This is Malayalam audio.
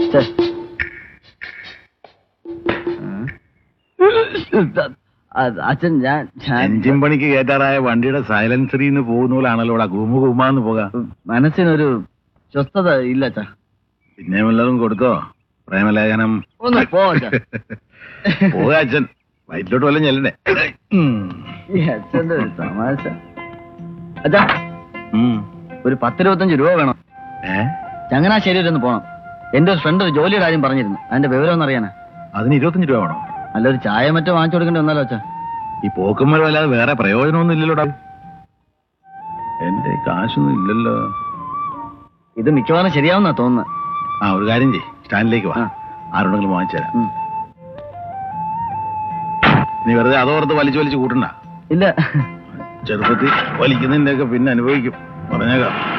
ഛെ. അത് അച്ഛൻ ഞാൻ ഞാൻ എഞ്ചിൻ പണിക്ക് കയറ്റാറായ വണ്ടിയുടെ സൈലൻസറിൽ നിന്ന് പോകുന്ന പോലാണല്ലോ ഇവിടെ ഗുമ ഗുമാന്ന് പോകാം മനസ്സിനൊരു സ്വസ്ഥത ഇല്ല അച്ഛാ പിന്നെ വല്ലതും കൊടുത്തോ പ്രേമലേഖനം ഒന്ന് പോ അച്ഛാ. പോകാ അച്ഛൻ വയറ്റിലോട്ട് വല്ലതും ചെല്ലണ്ടേ ഉം. ഈ അച്ഛന്റെ ഒരു തമാശ അച്ഛാ ഉം. ഒരു പത്തിരുപത്തഞ്ച് രൂപ വേണം ഏ ചങ്ങനാശ്ശേരി വരെ ഒന്ന് പോണം എന്റെ ഒരു ഫ്രണ്ട് ഒരു ജോലിയുടെ കാര്യം പറഞ്ഞിരുന്നു അതിന്റെ വിവരം ഒന്ന് അറിയാനാ അതിന് ഇരുപത്തഞ്ച് രൂപ വേണോ നല്ലൊരു ചായ മറ്റോ വാങ്ങിച്ചു കൊടുക്കേണ്ടി വന്നാലോ അച്ഛാ ഈ പോക്കുമ്പോൾ അല്ലാതെ വേറെ പ്രയോജനമൊന്നും ഇല്ലല്ലോടാ എന്റെ കാശൊന്നും ഇല്ലല്ലോ ഇത് മിക്കവാറും ശരിയാവുന്നാ തോന്നുന്നത് ആ ഒരു കാര്യം ചെയ് സ്റ്റാൻഡിലേക്ക് വാ ആ. ആരോടെങ്കിലും വാങ്ങിച്ചു തരാം ഉം. നീ വെറുതെ അതോർത്ത് വലിച്ചു വലിച്ചു കൂട്ടണ്ട ഇല്ല ചെറുപ്പത്തിൽ വലിക്കുന്നതിന്റെ ഒക്കെ പിന്നെ അനുഭവിക്കും പറഞ്ഞേക്കാം